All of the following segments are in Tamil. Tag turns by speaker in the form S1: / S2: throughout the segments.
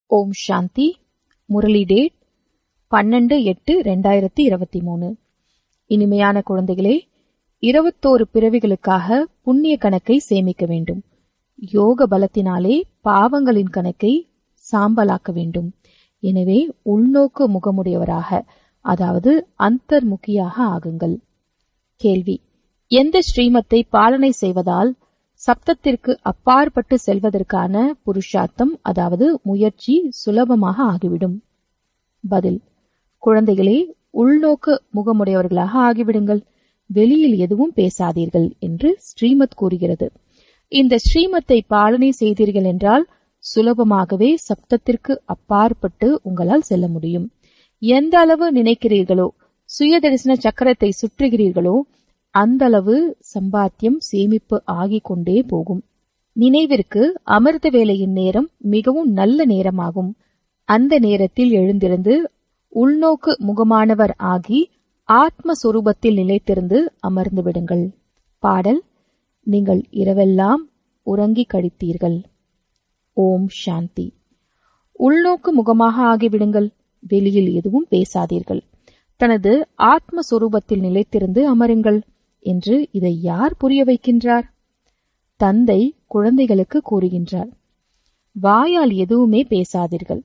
S1: ஓம் சாந்தி முரளி டேட் பன்னெண்டு எட்டு ரெண்டாயிரத்தி இருபத்தி மூணு இனிமையான குழந்தைகளே இருபத்தோரு பிறவிகளுக்காக புண்ணிய கணக்கை சேமிக்க வேண்டும் யோக பலத்தினாலே பாவங்களின் கணக்கை சாம்பலாக்க வேண்டும் எனவே உள்நோக்கு முகமுடையவராக அதாவது அந்தர்முகியாக ஆகுங்கள் கேள்வி எந்த ஸ்ரீமத்தை பாலனை செய்வதால் சப்தத்திற்கு அப்பாற்பட்டு செல்வதற்கான புருஷார்த்தம் அதாவது முயற்சி சுலபமாக ஆகிவிடும் பதில் குழந்தைகளே உள்நோக்கு முகமுடையவர்களாக ஆகிவிடுங்கள் வெளியில் எதுவும் பேசாதீர்கள் என்று ஸ்ரீமத் கூறுகிறது இந்த ஸ்ரீமத்தை பாலனை செய்தீர்கள் என்றால் சுலபமாகவே சப்தத்திற்கு அப்பாற்பட்டு உங்களால் செல்ல முடியும் எந்த அளவு நினைக்கிறீர்களோ சுய தரிசன சக்கரத்தை சுற்றுகிறீர்களோ அந்த அளவு சம்பாத்தியம் சேமிப்பு ஆகிக் கொண்டே போகும் நினைவிற்கு அமிர்த வேலையின் நேரம் மிகவும் நல்ல நேரமாகும் அந்த நேரத்தில் எழுந்திருந்து உள்நோக்கு முகமானவர் ஆகி ஆத்மஸ்வரூபத்தில் நிலைத்திருந்து அமர்ந்து விடுங்கள் பாடல் நீங்கள் இரவெல்லாம் உறங்கி கழித்தீர்கள் ஓம் சாந்தி உள்நோக்கு முகமாக ஆகிவிடுங்கள் வெளியில் எதுவும் பேசாதீர்கள் தனது ஆத்மஸ்வரூபத்தில் நிலைத்திருந்து அமருங்கள் என்று இதை யார் புரிய வைக்கின்றார் தந்தை குழந்தைகளுக்கு கூறுகின்றார் வாயால் எதுவுமே பேசாதீர்கள்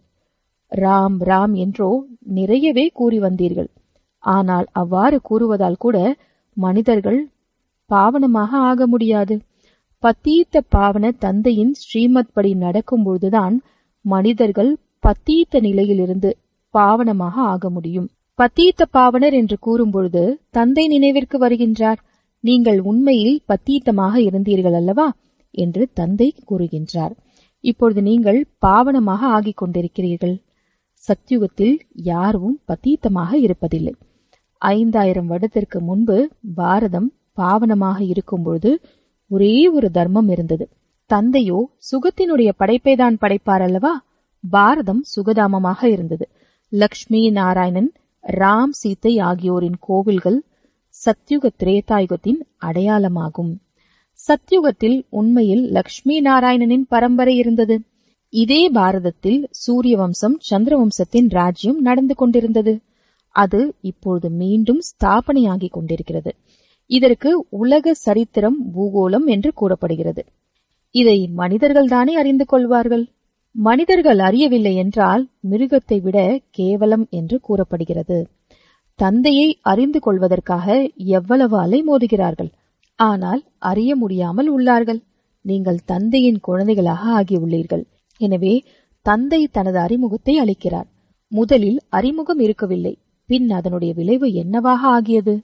S1: ராம் ராம் என்றோ நிறையவே கூறி வந்தீர்கள் ஆனால் அவ்வாறு கூறுவதால் கூட மனிதர்கள் பாவனமாக ஆக முடியாது பத்தீத்த பாவன தந்தையின் ஸ்ரீமத் படி நடக்கும்பொழுதுதான் மனிதர்கள் பத்தீத்த நிலையிலிருந்து பாவனமாக ஆக முடியும் பத்தீத்த பாவனர் என்று கூறும்பொழுது தந்தை நினைவிற்கு வருகின்றார் நீங்கள் உண்மையில் பத்தீத்தமாக இருந்தீர்கள் அல்லவா என்று தந்தை கூறுகின்றார் இப்பொழுது நீங்கள் பாவனமாக ஆகிக் கொண்டிருக்கிறீர்கள் சத்யுகத்தில் யாரும் பத்தீத்தமாக இருப்பதில்லை ஐந்தாயிரம் வருடத்திற்கு முன்பு பாரதம் பாவனமாக இருக்கும்பொழுது ஒரே ஒரு தர்மம் இருந்தது தந்தையோ சுகத்தினுடைய படைப்பை தான் படைப்பார் அல்லவா பாரதம் சுகதாமமாக இருந்தது லக்ஷ்மி நாராயணன் ராம் சீத்தை ஆகியோரின் கோவில்கள் சத்யுக திரேதாயுகத்தின் அடையாளமாகும் சத்யுகத்தில் உண்மையில் லக்ஷ்மி நாராயணனின் பரம்பரை இருந்தது இதே பாரதத்தில் சூரிய வம்சம் சந்திர வம்சத்தின் ராஜ்யம் நடந்து கொண்டிருந்தது அது இப்பொழுது மீண்டும் ஸ்தாபனையாகிக் கொண்டிருக்கிறது இதற்கு உலக சரித்திரம் பூகோளம் என்று கூறப்படுகிறது இதை மனிதர்கள் தானே அறிந்து கொள்வார்கள் மனிதர்கள் அறியவில்லை என்றால் மிருகத்தை விட கேவலம் என்று கூறப்படுகிறது தந்தையை அறிந்து கொள்வதற்காக எவ்வளவு அலை மோதுகிறார்கள் ஆனால் அறிய முடியாமல் உள்ளார்கள் நீங்கள் தந்தையின் குழந்தைகளாக ஆகியுள்ளீர்கள் எனவே தந்தை தனது அறிமுகத்தை அளிக்கிறார் முதலில் அறிமுகம் இருக்கவில்லை பின் அதனுடைய விளைவு என்னவாக ஆகியது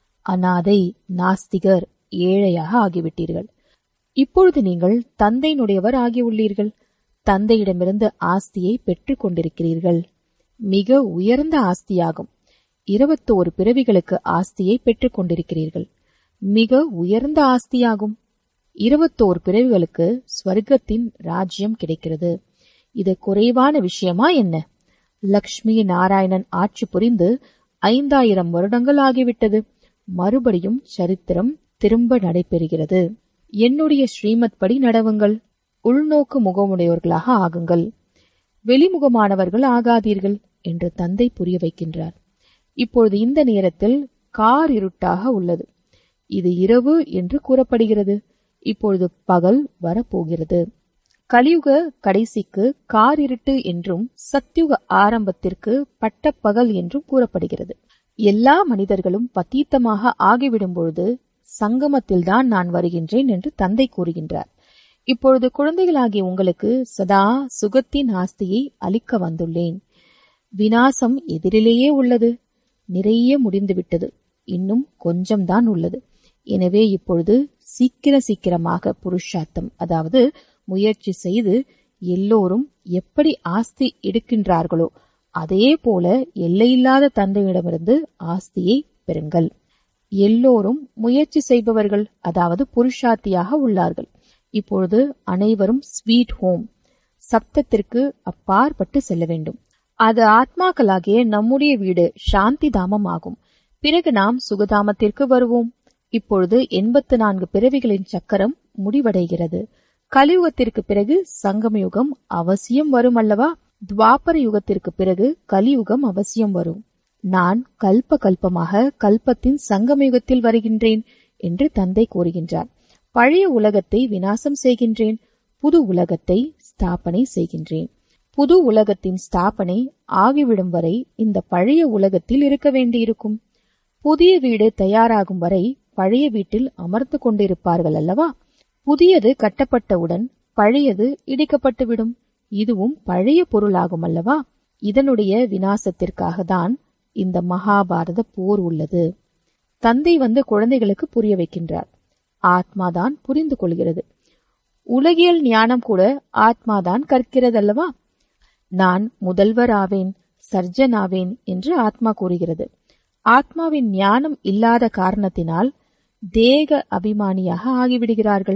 S1: அனாதை நாஸ்திகர் ஏழையாக ஆகிவிட்டீர்கள் இப்பொழுது நீங்கள் தந்தையினுடையவர் ஆகியுள்ளீர்கள் தந்தையிடமிருந்து ஆஸ்தியை பெற்றுக் கொண்டிருக்கிறீர்கள் மிக உயர்ந்த ஆஸ்தியாகும் இருபத்தோரு பிறவிகளுக்கு ஆஸ்தியை பெற்றுக் கொண்டிருக்கிறீர்கள் மிக உயர்ந்த ஆஸ்தியாகும் இருபத்தோரு பிறவிகளுக்கு ஸ்வர்க்கத்தின் ராஜ்யம் கிடைக்கிறது இது குறைவான விஷயமா என்ன லக்ஷ்மி நாராயணன் ஆட்சி புரிந்து ஐந்தாயிரம் வருடங்கள் ஆகிவிட்டது மறுபடியும் சரித்திரம் திரும்ப நடைபெறுகிறது என்னுடைய ஸ்ரீமத் படி நடவுங்கள் உள்நோக்கு முகமுடையவர்களாக ஆகுங்கள் வெளிமுகமானவர்கள் ஆகாதீர்கள் என்று தந்தை புரிய வைக்கின்றார் இப்பொழுது இந்த நேரத்தில் கார் இருட்டாக உள்ளது இது இரவு என்று கூறப்படுகிறது இப்பொழுது பகல் வரப்போகிறது கலியுக கடைசிக்கு கார் இருட்டு என்றும் சத்யுக ஆரம்பத்திற்கு பட்டப்பகல் என்றும் கூறப்படுகிறது எல்லா மனிதர்களும் பத்தீத்தமாக ஆகிவிடும் பொழுது சங்கமத்தில்தான் நான் வருகின்றேன் என்று தந்தை கூறுகின்றார் இப்பொழுது குழந்தைகளாகிய உங்களுக்கு சதா சுகத்தின் ஆஸ்தியை அளிக்க வந்துள்ளேன் வினாசம் எதிரிலேயே உள்ளது நிறைய முடிந்துவிட்டது இன்னும் கொஞ்சம்தான் உள்ளது எனவே இப்பொழுது சீக்கிர சீக்கிரமாக புருஷார்த்தம் அதாவது முயற்சி செய்து எல்லோரும் எப்படி ஆஸ்தி எடுக்கின்றார்களோ அதே போல எல்லையில்லாத தந்தையிடமிருந்து ஆஸ்தியை பெறுங்கள் எல்லோரும் முயற்சி செய்பவர்கள் அதாவது புருஷார்த்தியாக உள்ளார்கள் இப்பொழுது அனைவரும் ஸ்வீட் ஹோம் சப்தத்திற்கு அப்பாற்பட்டு செல்ல வேண்டும் அது ஆத்மாக்களாகிய நம்முடைய வீடு சாந்தி தாமம் ஆகும் பிறகு நாம் சுகதாமத்திற்கு வருவோம் இப்பொழுது எண்பத்து நான்கு பிறவிகளின் சக்கரம் முடிவடைகிறது கலியுகத்திற்கு பிறகு சங்கமயுகம் அவசியம் வரும் அல்லவா துவாபர யுகத்திற்கு பிறகு கலியுகம் அவசியம் வரும் நான் கல்ப கல்பமாக கல்பத்தின் சங்கம யுகத்தில் வருகின்றேன் என்று தந்தை கூறுகின்றார் பழைய உலகத்தை வினாசம் செய்கின்றேன் புது உலகத்தை ஸ்தாபனை செய்கின்றேன் புது உலகத்தின் ஸ்தாபனை ஆகிவிடும் வரை இந்த பழைய உலகத்தில் இருக்க வேண்டியிருக்கும் புதிய வீடு தயாராகும் வரை பழைய வீட்டில் அமர்ந்து கொண்டிருப்பார்கள் அல்லவா புதியது கட்டப்பட்டவுடன் பழையது இடிக்கப்பட்டுவிடும் இதுவும் பழைய பொருளாகும் அல்லவா இதனுடைய வினாசத்திற்காக தான் இந்த மகாபாரத போர் உள்ளது தந்தை வந்து குழந்தைகளுக்கு புரிய வைக்கின்றார் ஆத்மாதான் புரிந்து கொள்கிறது உலகியல் ஞானம் கூட ஆத்மாதான் கற்கிறதல்லவா நான் முதல்வர் ஆவேன் சர்ஜன் ஆவேன் என்று ஆத்மா கூறுகிறது ஆத்மாவின் ஞானம் இல்லாத காரணத்தினால் தேக அபிமானியாக ஆகிவிடுகிறார்கள்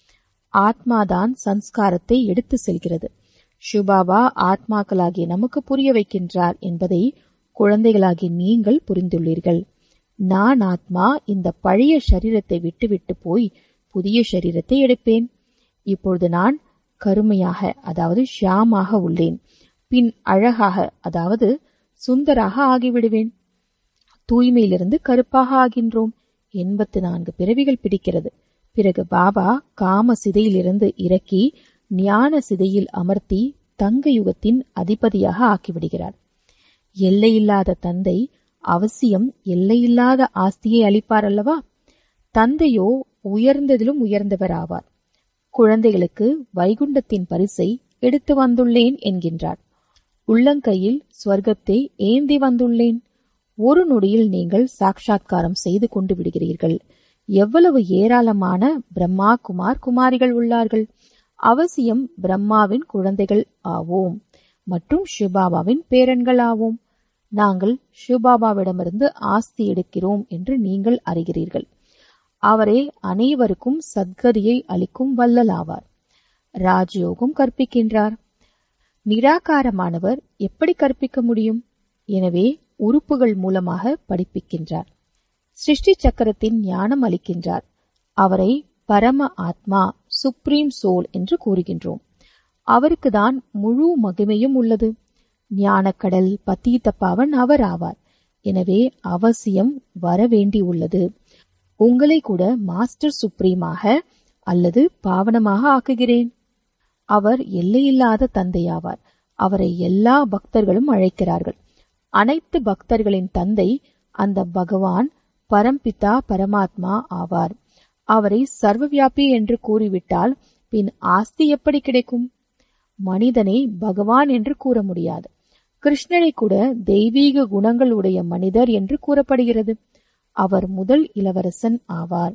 S1: ஆத்மாதான் சன்ஸ்காரத்தை எடுத்து செல்கிறது ஷுபாபா ஆத்மாக்களாகிய நமக்கு புரிய வைக்கின்றார் என்பதை குழந்தைகளாகிய நீங்கள் புரிந்துள்ளீர்கள் நான் ஆத்மா இந்த பழைய சரீரத்தை விட்டுவிட்டு போய் புதிய சரீரத்தை எடுப்பேன் இப்பொழுது நான் கருமையாக அதாவது ஷியாமாக உள்ளேன் பின் அழகாக அதாவது சுந்தராக ஆகிவிடுவேன் தூய்மையிலிருந்து கருப்பாக ஆகின்றோம் எண்பத்து நான்கு பிறவிகள் பிடிக்கிறது பிறகு பாபா காம சிதையிலிருந்து இறக்கி ஞான சிதையில் அமர்த்தி தங்க யுகத்தின் அதிபதியாக ஆக்கிவிடுகிறார் எல்லையில்லாத தந்தை அவசியம் எல்லையில்லாத ஆஸ்தியை அளிப்பார் அல்லவா தந்தையோ உயர்ந்ததிலும் உயர்ந்தவர் ஆவார் குழந்தைகளுக்கு வைகுண்டத்தின் பரிசை எடுத்து வந்துள்ளேன் என்கின்றார் உள்ளங்கையில் ஸ்வர்க்கத்தை ஏந்தி வந்துள்ளேன் ஒரு நொடியில் நீங்கள் சாட்சாத்காரம் செய்து கொண்டு விடுகிறீர்கள் எவ்வளவு ஏராளமான பிரம்மா குமார் குமாரிகள் உள்ளார்கள் அவசியம் பிரம்மாவின் குழந்தைகள் ஆவோம் மற்றும் ஷிபாபாவின் பேரன்கள் ஆவோம் நாங்கள் ஷிபாபாவிடமிருந்து ஆஸ்தி எடுக்கிறோம் என்று நீங்கள் அறிகிறீர்கள் அவரே அனைவருக்கும் சத்கதியை அளிக்கும் வல்லலாவார் ராஜயோகம் கற்பிக்கின்றார் நிராகாரமானவர் எப்படி கற்பிக்க முடியும் எனவே உறுப்புகள் மூலமாக படிப்பிக்கின்றார் சிருஷ்டி சக்கரத்தின் ஞானம் அளிக்கின்றார் அவரை பரம ஆத்மா சுப்ரீம் சோல் என்று கூறுகின்றோம் அவருக்குதான் முழு மகிமையும் உள்ளது ஞானக்கடல் பத்தீத்த பாவன் அவர் ஆவார் எனவே அவசியம் வர வேண்டி உள்ளது உங்களை கூட மாஸ்டர் சுப்ரீமாக அல்லது பாவனமாக ஆக்குகிறேன் அவர் எல்லையில்லாத தந்தையாவார் அவரை எல்லா பக்தர்களும் அழைக்கிறார்கள் அனைத்து பக்தர்களின் தந்தை அந்த பகவான் பரம்பிதா பரமாத்மா ஆவார் அவரை சர்வவியாபி என்று கூறிவிட்டால் பின் ஆஸ்தி எப்படி கிடைக்கும் மனிதனை பகவான் என்று கூற முடியாது கிருஷ்ணரை கூட தெய்வீக குணங்கள் உடைய மனிதர் என்று கூறப்படுகிறது அவர் முதல் இளவரசன் ஆவார்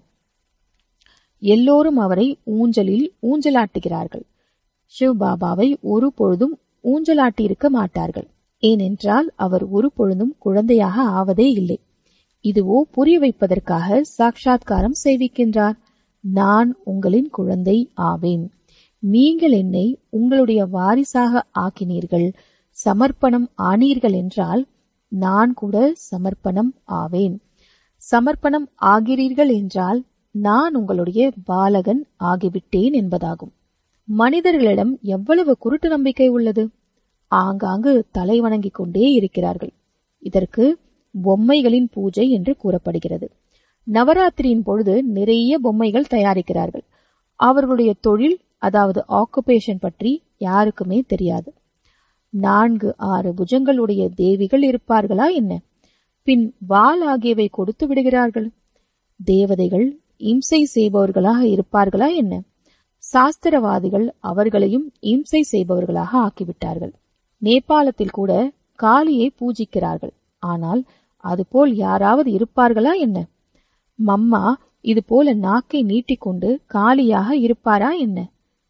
S1: எல்லோரும் அவரை ஊஞ்சலில் ஊஞ்சலாட்டுகிறார்கள் சிவ் பாபாவை ஒரு பொழுதும் ஊஞ்சலாட்டியிருக்க மாட்டார்கள் ஏனென்றால் அவர் ஒரு பொழுதும் குழந்தையாக ஆவதே இல்லை இதுவோ புரிய வைப்பதற்காக சாட்சாத்காரம் செய்விக்கின்றார் நான் உங்களின் குழந்தை ஆவேன் நீங்கள் என்னை உங்களுடைய வாரிசாக ஆக்கினீர்கள் சமர்ப்பணம் ஆனீர்கள் என்றால் நான் கூட சமர்ப்பணம் ஆவேன் சமர்ப்பணம் ஆகிறீர்கள் என்றால் நான் உங்களுடைய பாலகன் ஆகிவிட்டேன் என்பதாகும் மனிதர்களிடம் எவ்வளவு குருட்டு நம்பிக்கை உள்ளது ஆங்காங்கு தலை வணங்கிக் கொண்டே இருக்கிறார்கள் இதற்கு பொம்மைகளின் பூஜை என்று கூறப்படுகிறது நவராத்திரியின் பொழுது நிறைய பொம்மைகள் தயாரிக்கிறார்கள் அவர்களுடைய தொழில் அதாவது ஆக்குபேஷன் பற்றி யாருக்குமே தெரியாது நான்கு ஆறு புஜங்களுடைய தேவிகள் இருப்பார்களா என்ன பின் வால் ஆகியவை கொடுத்து விடுகிறார்கள் தேவதைகள் இம்சை செய்பவர்களாக இருப்பார்களா என்ன சாஸ்திரவாதிகள் அவர்களையும் இம்சை செய்பவர்களாக ஆக்கிவிட்டார்கள் நேபாளத்தில் கூட காளியை பூஜிக்கிறார்கள் ஆனால் அதுபோல் யாராவது இருப்பார்களா என்ன மம்மா இது போல நாக்கை நீட்டிக்கொண்டு காளியாக இருப்பாரா என்ன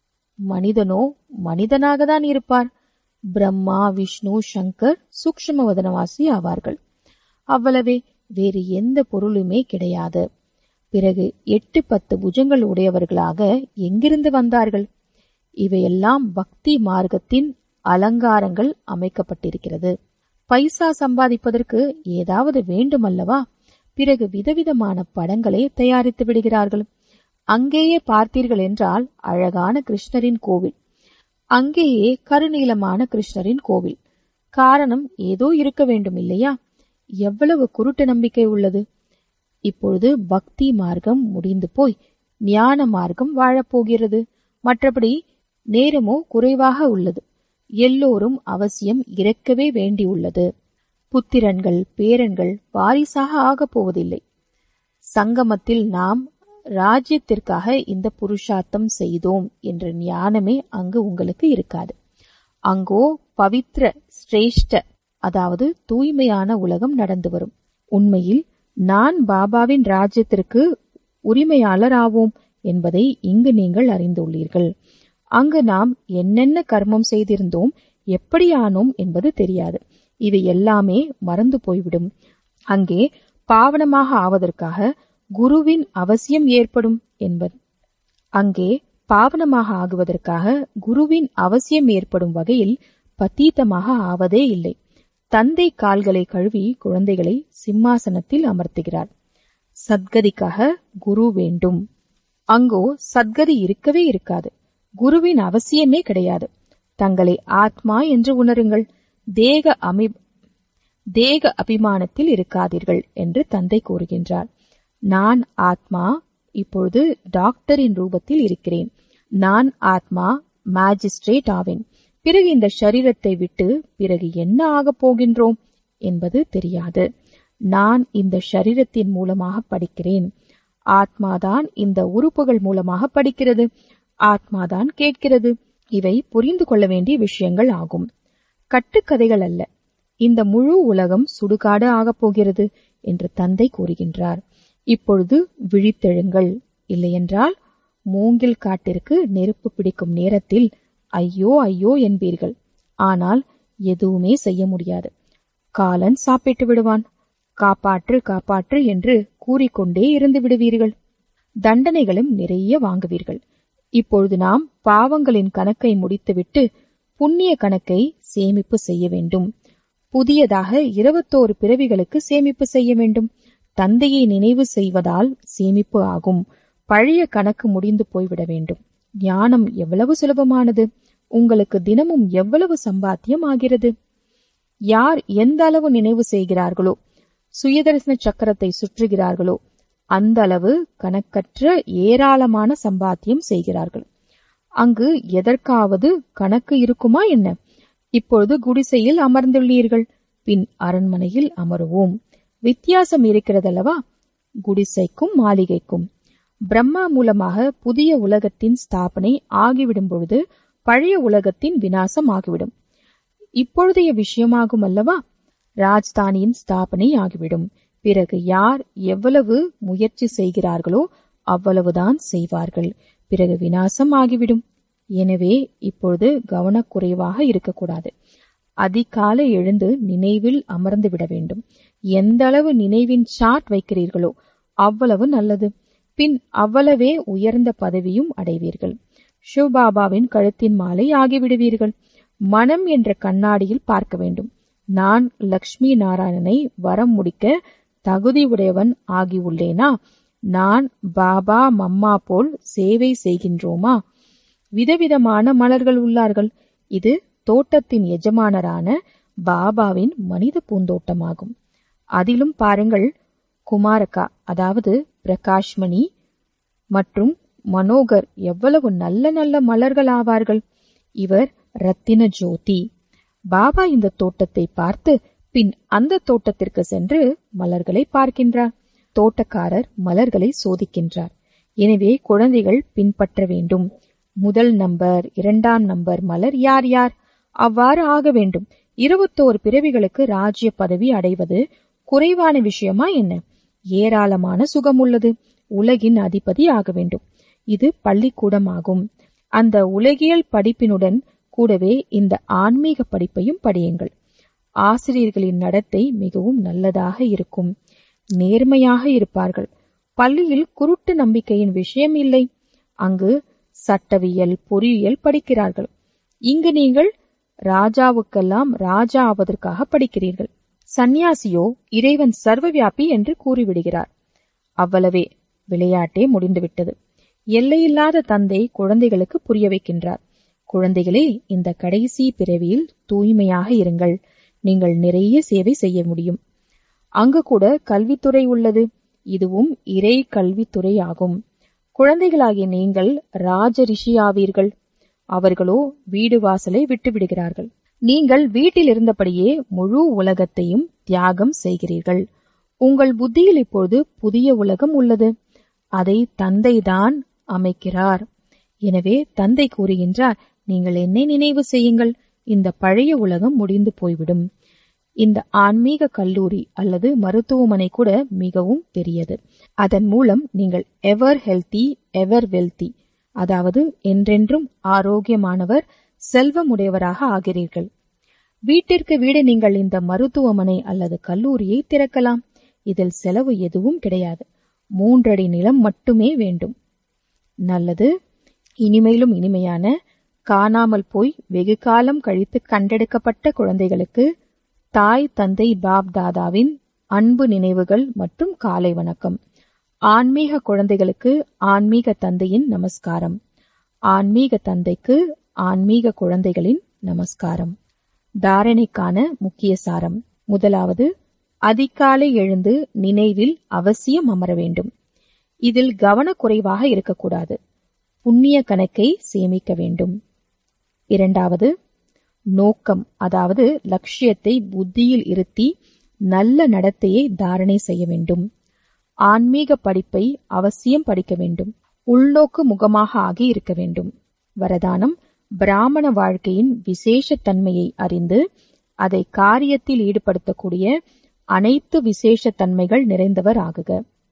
S1: மனிதனோ மனிதனாக தான் இருப்பார் பிரம்மா விஷ்ணு சங்கர் சூக்ஷ்ம வதனவாசி ஆவார்கள் அவ்வளவே வேறு எந்த பொருளுமே கிடையாது பிறகு எட்டு பத்து புஜங்கள் உடையவர்களாக எங்கிருந்து வந்தார்கள் இவையெல்லாம் பக்தி மார்க்கத்தின் அலங்காரங்கள் அமைக்கப்பட்டிருக்கிறது பைசா சம்பாதிப்பதற்கு ஏதாவது வேண்டுமல்லவா பிறகு விதவிதமான படங்களை தயாரித்து விடுகிறார்கள் அங்கேயே பார்த்தீர்கள் என்றால் அழகான கிருஷ்ணரின் கோவில் அங்கேயே கருநீலமான கிருஷ்ணரின் கோவில் காரணம் ஏதோ இருக்க வேண்டும் இல்லையா எவ்வளவு குருட்டு நம்பிக்கை உள்ளது இப்பொழுது பக்தி மார்க்கம் முடிந்து போய் ஞான மார்க்கம் வாழப்போகிறது மற்றபடி நேரமோ குறைவாக உள்ளது எல்லோரும் அவசியம் இறக்கவே வேண்டியுள்ளது புத்திரன்கள் பேரன்கள் வாரிசாக ஆகப் போவதில்லை சங்கமத்தில் நாம் ராஜ்யத்திற்காக இந்த புருஷார்த்தம் செய்தோம் என்ற ஞானமே அங்கு உங்களுக்கு இருக்காது அங்கோ பவித்ர சிரேஷ்ட அதாவது தூய்மையான உலகம் நடந்து வரும் உண்மையில் நான் பாபாவின் ராஜ்யத்திற்கு உரிமையாளர் ஆவோம் என்பதை இங்கு நீங்கள் அறிந்துள்ளீர்கள் அங்கு நாம் என்னென்ன கர்மம் செய்திருந்தோம் எப்படி ஆனோம் என்பது தெரியாது இது எல்லாமே மறந்து போய்விடும் அங்கே பாவனமாக ஆவதற்காக குருவின் அவசியம் ஏற்படும் என்பது அங்கே பாவனமாக ஆகுவதற்காக குருவின் அவசியம் ஏற்படும் வகையில் பத்தீத்தமாக ஆவதே இல்லை தந்தை கால்களை கழுவி குழந்தைகளை சிம்மாசனத்தில் அமர்த்துகிறார் சத்கதிக்காக குரு வேண்டும் அங்கோ சத்கதி இருக்கவே இருக்காது குருவின் அவசியமே கிடையாது தங்களை ஆத்மா என்று உணருங்கள் தேக அமி தேக அபிமானத்தில் இருக்காதீர்கள் என்று தந்தை கூறுகின்றார் நான் ஆத்மா இப்பொழுது டாக்டரின் ரூபத்தில் இருக்கிறேன் நான் ஆத்மா மேஜிஸ்ட்ரேட் ஆவேன் பிறகு இந்த சரீரத்தை விட்டு பிறகு என்ன ஆகப் போகின்றோம் என்பது தெரியாது நான் இந்த சரீரத்தின் மூலமாக படிக்கிறேன் ஆத்மாதான் இந்த உறுப்புகள் மூலமாக படிக்கிறது ஆத்மாதான் கேட்கிறது இவை புரிந்து கொள்ள வேண்டிய விஷயங்கள் ஆகும் கட்டுக்கதைகள் அல்ல இந்த முழு உலகம் சுடுகாடு ஆகப் போகிறது என்று தந்தை கூறுகின்றார் இப்பொழுது விழித்தெழுங்கள் இல்லையென்றால் மூங்கில் காட்டிற்கு நெருப்பு பிடிக்கும் நேரத்தில் ஐயோ ஐயோ என்பீர்கள் ஆனால் எதுவுமே செய்ய முடியாது காலன் சாப்பிட்டு விடுவான் காப்பாற்று காப்பாற்று என்று கூறிக்கொண்டே இருந்து விடுவீர்கள் தண்டனைகளும் நிறைய வாங்குவீர்கள் இப்பொழுது நாம் பாவங்களின் கணக்கை முடித்துவிட்டு புண்ணிய கணக்கை சேமிப்பு செய்ய வேண்டும் புதியதாக இருபத்தோரு பிறவிகளுக்கு சேமிப்பு செய்ய வேண்டும் தந்தையை நினைவு செய்வதால் சேமிப்பு ஆகும் பழைய கணக்கு முடிந்து போய்விட வேண்டும் ஞானம் எவ்வளவு சுலபமானது உங்களுக்கு தினமும் எவ்வளவு சம்பாத்தியம் ஆகிறது யார் எந்த அளவு நினைவு செய்கிறார்களோ சுயதரிசன சக்கரத்தை சுற்றுகிறார்களோ அந்த அளவு கணக்கற்ற ஏராளமான சம்பாத்தியம் செய்கிறார்கள் அங்கு எதற்காவது கணக்கு இருக்குமா என்ன இப்பொழுது குடிசையில் அமர்ந்துள்ளீர்கள் பின் அரண்மனையில் அமருவோம் வித்தியாசம் இருக்கிறதல்லவா குடிசைக்கும் மாளிகைக்கும் பிரம்மா மூலமாக புதிய உலகத்தின் ஸ்தாபனை ஆகிவிடும் பொழுது பழைய உலகத்தின் வினாசம் ஆகிவிடும் இப்பொழுதைய விஷயமாகும் அல்லவா ராஜ்தானியின் ஸ்தாபனை ஆகிவிடும் பிறகு யார் எவ்வளவு முயற்சி செய்கிறார்களோ அவ்வளவுதான் செய்வார்கள் பிறகு வினாசம் ஆகிவிடும் எனவே இப்பொழுது கவனக்குறைவாக இருக்கக்கூடாது அதிகாலை எழுந்து நினைவில் அமர்ந்து விட வேண்டும் எந்த அளவு நினைவின் சாட் வைக்கிறீர்களோ அவ்வளவு நல்லது பின் அவ்வளவே உயர்ந்த பதவியும் அடைவீர்கள் சிவபாபாவின் கழுத்தின் மாலை ஆகிவிடுவீர்கள் மனம் என்ற கண்ணாடியில் பார்க்க வேண்டும் நான் லக்ஷ்மி நாராயணனை வரம் முடிக்க தகுதி உடையவன் ஆகியுள்ளேனா நான் பாபா மம்மா போல் சேவை செய்கின்றோமா விதவிதமான மலர்கள் உள்ளார்கள் இது தோட்டத்தின் எஜமானரான பாபாவின் மனித பூந்தோட்டமாகும் அதிலும் பாருங்கள் குமாரகா அதாவது பிரகாஷ்மணி மற்றும் மனோகர் எவ்வளவு நல்ல நல்ல மலர்கள் ஆவார்கள் இவர் ரத்தின ஜோதி பாபா இந்த தோட்டத்தை பார்த்து பின் அந்த தோட்டத்திற்கு சென்று மலர்களை பார்க்கின்றார் தோட்டக்காரர் மலர்களை சோதிக்கின்றார் எனவே குழந்தைகள் பின்பற்ற வேண்டும் முதல் நம்பர் இரண்டாம் நம்பர் மலர் யார் யார் அவ்வாறு ஆக வேண்டும் இருபத்தோரு பிறவிகளுக்கு ராஜ்ய பதவி அடைவது குறைவான விஷயமா என்ன ஏராளமான சுகம் உள்ளது உலகின் அதிபதி ஆக வேண்டும் இது பள்ளிக்கூடமாகும் அந்த உலகியல் படிப்பினுடன் கூடவே இந்த ஆன்மீக படிப்பையும் படியுங்கள் ஆசிரியர்களின் நடத்தை மிகவும் நல்லதாக இருக்கும் நேர்மையாக இருப்பார்கள் பள்ளியில் குருட்டு நம்பிக்கையின் விஷயம் இல்லை அங்கு சட்டவியல் பொறியியல் படிக்கிறார்கள் இங்கு நீங்கள் ராஜாவுக்கெல்லாம் ராஜா ஆவதற்காக படிக்கிறீர்கள் சந்நியாசியோ இறைவன் சர்வவியாபி என்று கூறிவிடுகிறார் அவ்வளவே விளையாட்டே முடிந்துவிட்டது எல்லையில்லாத தந்தை குழந்தைகளுக்கு புரிய வைக்கின்றார் குழந்தைகளே இந்த கடைசி பிறவியில் தூய்மையாக இருங்கள் நீங்கள் நிறைய சேவை செய்ய முடியும் அங்கு கூட கல்வித்துறை உள்ளது இதுவும் இறை கல்வித்துறை ஆகும் குழந்தைகளாகிய நீங்கள் ராஜ ரிஷியாவீர்கள் அவர்களோ வீடு வாசலை விட்டு விடுகிறார்கள் நீங்கள் வீட்டில் இருந்தபடியே முழு உலகத்தையும் தியாகம் செய்கிறீர்கள் உங்கள் புத்தியில் இப்பொழுது புதிய உலகம் உள்ளது அதை தந்தைதான் அமைக்கிறார் எனவே தந்தை கூறுகின்றார் நீங்கள் என்னை நினைவு செய்யுங்கள் இந்த பழைய உலகம் முடிந்து போய்விடும் இந்த ஆன்மீக கல்லூரி அல்லது மருத்துவமனை கூட மிகவும் பெரியது அதன் மூலம் நீங்கள் எவர் ஹெல்தி எவர் வெல்தி அதாவது என்றென்றும் ஆரோக்கியமானவர் செல்வமுடையவராக ஆகிறீர்கள் வீட்டிற்கு வீடு நீங்கள் இந்த மருத்துவமனை அல்லது கல்லூரியை திறக்கலாம் இதில் செலவு எதுவும் கிடையாது மூன்றடி நிலம் மட்டுமே வேண்டும் நல்லது இனிமையிலும் இனிமையான காணாமல் போய் வெகு காலம் கழித்து கண்டெடுக்கப்பட்ட குழந்தைகளுக்கு தாய் தந்தை பாப் தாதாவின் அன்பு நினைவுகள் மற்றும் காலை வணக்கம் ஆன்மீக குழந்தைகளுக்கு ஆன்மீக தந்தையின் நமஸ்காரம் ஆன்மீக தந்தைக்கு ஆன்மீக குழந்தைகளின் நமஸ்காரம் தாரணைக்கான முக்கிய சாரம் முதலாவது அதிகாலை எழுந்து நினைவில் அவசியம் அமர வேண்டும் இதில் கவனக்குறைவாக இருக்கக்கூடாது புண்ணிய கணக்கை சேமிக்க வேண்டும் இரண்டாவது நோக்கம் அதாவது லட்சியத்தை புத்தியில் இருத்தி நல்ல நடத்தையை தாரணை செய்ய வேண்டும் ஆன்மீக படிப்பை அவசியம் படிக்க வேண்டும் உள்நோக்கு முகமாக ஆகி இருக்க வேண்டும் வரதானம் பிராமண வாழ்க்கையின் விசேஷ தன்மையை அறிந்து அதை காரியத்தில் ஈடுபடுத்தக்கூடிய அனைத்து விசேஷ தன்மைகள் நிறைந்தவர் ஆகுக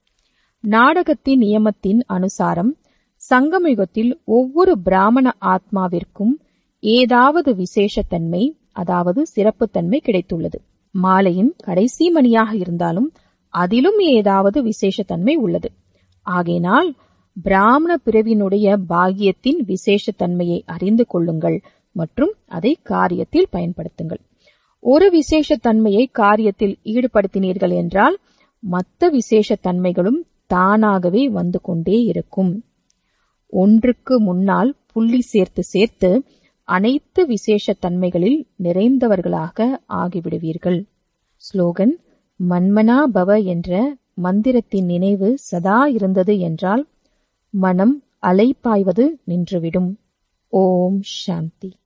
S1: நாடகத்தின் நியமத்தின் அனுசாரம் சங்கமயுகத்தில் ஒவ்வொரு பிராமண ஆத்மாவிற்கும் ஏதாவது விசேஷத்தன்மை அதாவது சிறப்புத்தன்மை கிடைத்துள்ளது மாலையின் கடைசி மணியாக இருந்தாலும் அதிலும் ஏதாவது விசேஷத்தன்மை உள்ளது ஆகையினால் பிராமண பிறவினுடைய பாகியத்தின் விசேஷத்தன்மையை அறிந்து கொள்ளுங்கள் மற்றும் அதை காரியத்தில் பயன்படுத்துங்கள் ஒரு விசேஷத்தன்மையை காரியத்தில் ஈடுபடுத்தினீர்கள் என்றால் மற்ற விசேஷத்தன்மைகளும் தானாகவே வந்து கொண்டே இருக்கும் ஒன்றுக்கு முன்னால் புள்ளி சேர்த்து சேர்த்து அனைத்து விசேஷ தன்மைகளில் நிறைந்தவர்களாக ஆகிவிடுவீர்கள் ஸ்லோகன் மன்மனா பவ என்ற மந்திரத்தின் நினைவு சதா இருந்தது என்றால் மனம் அலைப்பாய்வது நின்றுவிடும் ஓம் சாந்தி